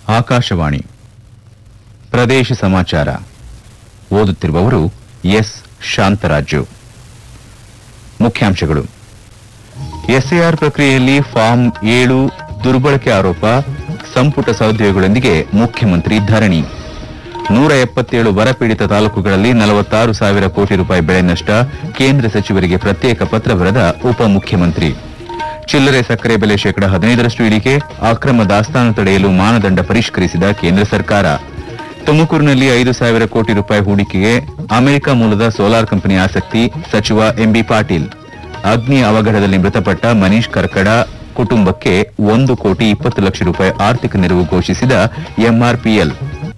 ಆಕಾಶವಾಣಿ ಪ್ರದೇಶ ಸಮಾಚಾರ ಓದುತ್ತಿರುವವರು ಎಸ್ ಶಾಂತರಾಜು ಮುಖ್ಯಾಂಶಗಳು ಎಸ್ಎಆರ್ ಪ್ರಕ್ರಿಯೆಯಲ್ಲಿ ಫಾರ್ಮ್ ಏಳು ದುರ್ಬಳಕೆ ಆರೋಪ ಸಂಪುಟ ಸಹೋದ್ಯೋಗಿಗಳೊಂದಿಗೆ ಮುಖ್ಯಮಂತ್ರಿ ಧರಣಿ ನೂರ ಎಪ್ಪತ್ತೇಳು ಬರಪೀಡಿತ ತಾಲೂಕುಗಳಲ್ಲಿ ನಲವತ್ತಾರು ಸಾವಿರ ಕೋಟಿ ರೂಪಾಯಿ ಬೆಳೆ ನಷ್ಟ ಕೇಂದ್ರ ಸಚಿವರಿಗೆ ಪ್ರತ್ಯೇಕ ಪತ್ರ ಬರೆದ ಉಪಮುಖ್ಯಮಂತ್ರಿ ಚಿಲ್ಲರೆ ಸಕ್ಕರೆ ಬೆಲೆ ಶೇಕಡ ಹದಿನೈದರಷ್ಟು ಇಳಿಕೆ ಅಕ್ರಮ ದಾಸ್ತಾನು ತಡೆಯಲು ಮಾನದಂಡ ಪರಿಷ್ಕರಿಸಿದ ಕೇಂದ್ರ ಸರ್ಕಾರ ತುಮಕೂರಿನಲ್ಲಿ ಐದು ಸಾವಿರ ಕೋಟಿ ರೂಪಾಯಿ ಹೂಡಿಕೆಗೆ ಅಮೆರಿಕ ಮೂಲದ ಸೋಲಾರ್ ಕಂಪನಿ ಆಸಕ್ತಿ ಸಚಿವ ಎಂಬಿ ಪಾಟೀಲ್ ಅಗ್ನಿ ಅವಘಡದಲ್ಲಿ ಮೃತಪಟ್ಟ ಮನೀಶ್ ಕರ್ಕಡ ಕುಟುಂಬಕ್ಕೆ ಒಂದು ಕೋಟಿ ಇಪ್ಪತ್ತು ಲಕ್ಷ ರೂಪಾಯಿ ಆರ್ಥಿಕ ನೆರವು ಘೋಷಿಸಿದ ಎಂಆರ್ಪಿಎಲ್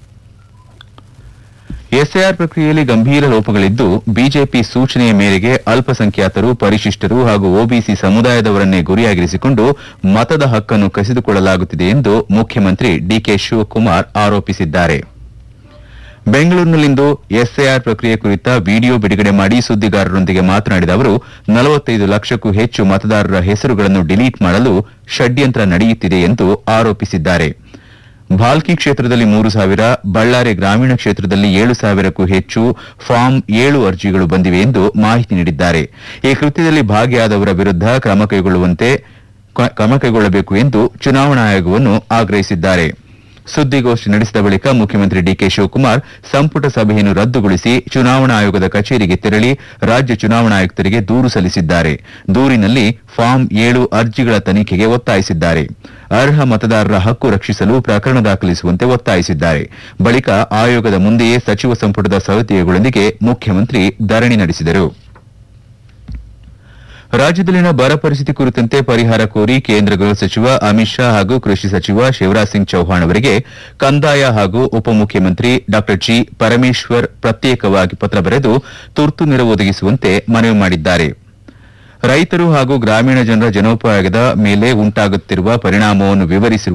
ಎಸ್ಐಆರ್ ಪ್ರಕ್ರಿಯೆಯಲ್ಲಿ ಗಂಭೀರ ಲೋಪಗಳಿದ್ದು ಬಿಜೆಪಿ ಸೂಚನೆಯ ಮೇರೆಗೆ ಅಲ್ಪಸಂಖ್ಯಾತರು ಪರಿಶಿಷ್ಟರು ಹಾಗೂ ಒಬಿಸಿ ಸಮುದಾಯದವರನ್ನೇ ಗುರಿಯಾಗಿರಿಸಿಕೊಂಡು ಮತದ ಹಕ್ಕನ್ನು ಕಸಿದುಕೊಳ್ಳಲಾಗುತ್ತಿದೆ ಎಂದು ಮುಖ್ಯಮಂತ್ರಿ ಡಿಕೆ ಶಿವಕುಮಾರ್ ಆರೋಪಿಸಿದ್ದಾರೆ ಬೆಂಗಳೂರಿನಲ್ಲಿಂದು ಎಸ್ಐಆರ್ ಪ್ರಕ್ರಿಯೆ ಕುರಿತ ವಿಡಿಯೋ ಬಿಡುಗಡೆ ಮಾಡಿ ಸುದ್ದಿಗಾರರೊಂದಿಗೆ ಮಾತನಾಡಿದ ಅವರು ನಲವತ್ತೈದು ಲಕ್ಷಕ್ಕೂ ಹೆಚ್ಚು ಮತದಾರರ ಹೆಸರುಗಳನ್ನು ಡಿಲೀಟ್ ಮಾಡಲು ಷಡ್ಯಂತ್ರ ನಡೆಯುತ್ತಿದೆ ಎಂದು ಆರೋಪಿಸಿದ್ದಾರೆ ಭಾಲ್ಕಿ ಕ್ಷೇತ್ರದಲ್ಲಿ ಮೂರು ಸಾವಿರ ಬಳ್ಳಾರಿ ಗ್ರಾಮೀಣ ಕ್ಷೇತ್ರದಲ್ಲಿ ಏಳು ಸಾವಿರಕ್ಕೂ ಹೆಚ್ಚು ಫಾರ್ಮ್ ಏಳು ಅರ್ಜಿಗಳು ಬಂದಿವೆ ಎಂದು ಮಾಹಿತಿ ನೀಡಿದ್ದಾರೆ ಈ ಕೃತ್ಯದಲ್ಲಿ ಭಾಗಿಯಾದವರ ವಿರುದ್ಧ ಕ್ರಮ ಕೈಗೊಳ್ಳುವಂತೆ ಕ್ರಮ ಕೈಗೊಳ್ಳಬೇಕು ಎಂದು ಚುನಾವಣಾ ಆಯೋಗವನ್ನು ಆಗ್ರಹಿಸಿದ್ದಾರೆ ಸುದ್ದಿಗೋಷ್ಠಿ ನಡೆಸಿದ ಬಳಿಕ ಮುಖ್ಯಮಂತ್ರಿ ಡಿಕೆ ಶಿವಕುಮಾರ್ ಸಂಪುಟ ಸಭೆಯನ್ನು ರದ್ದುಗೊಳಿಸಿ ಚುನಾವಣಾ ಆಯೋಗದ ಕಚೇರಿಗೆ ತೆರಳಿ ರಾಜ್ಯ ಚುನಾವಣಾ ಆಯುಕ್ತರಿಗೆ ದೂರು ಸಲ್ಲಿಸಿದ್ದಾರೆ ದೂರಿನಲ್ಲಿ ಫಾರ್ಮ್ ಏಳು ಅರ್ಜಿಗಳ ತನಿಖೆಗೆ ಒತ್ತಾಯಿಸಿದ್ದಾರೆ ಅರ್ಹ ಮತದಾರರ ಹಕ್ಕು ರಕ್ಷಿಸಲು ಪ್ರಕರಣ ದಾಖಲಿಸುವಂತೆ ಒತ್ತಾಯಿಸಿದ್ದಾರೆ ಬಳಿಕ ಆಯೋಗದ ಮುಂದೆಯೇ ಸಚಿವ ಸಂಪುಟದ ಸಹೋದ್ಯೋಗಿಗಳೊಂದಿಗೆ ಮುಖ್ಯಮಂತ್ರಿ ಧರಣಿ ನಡೆಸಿದರು ರಾಜ್ಯದಲ್ಲಿನ ಬರ ಪರಿಸ್ಥಿತಿ ಕುರಿತಂತೆ ಪರಿಹಾರ ಕೋರಿ ಕೇಂದ್ರ ಗೃಹ ಸಚಿವ ಅಮಿತ್ ಶಾ ಹಾಗೂ ಕೃಷಿ ಸಚಿವ ಶಿವರಾಜ್ ಸಿಂಗ್ ಚೌಹಾಣ್ ಅವರಿಗೆ ಕಂದಾಯ ಹಾಗೂ ಉಪಮುಖ್ಯಮಂತ್ರಿ ಡಾ ಜಿ ಪರಮೇಶ್ವರ್ ಪ್ರತ್ಯೇಕವಾಗಿ ಪತ್ರ ಬರೆದು ತುರ್ತು ನೆರವು ಒದಗಿಸುವಂತೆ ಮನವಿ ಮಾಡಿದ್ದಾರೆ ರೈತರು ಹಾಗೂ ಗ್ರಾಮೀಣ ಜನರ ಜನೋಪಯೋಗದ ಮೇಲೆ ಉಂಟಾಗುತ್ತಿರುವ ಪರಿಣಾಮವನ್ನು ವಿವರಿಸಿರುವ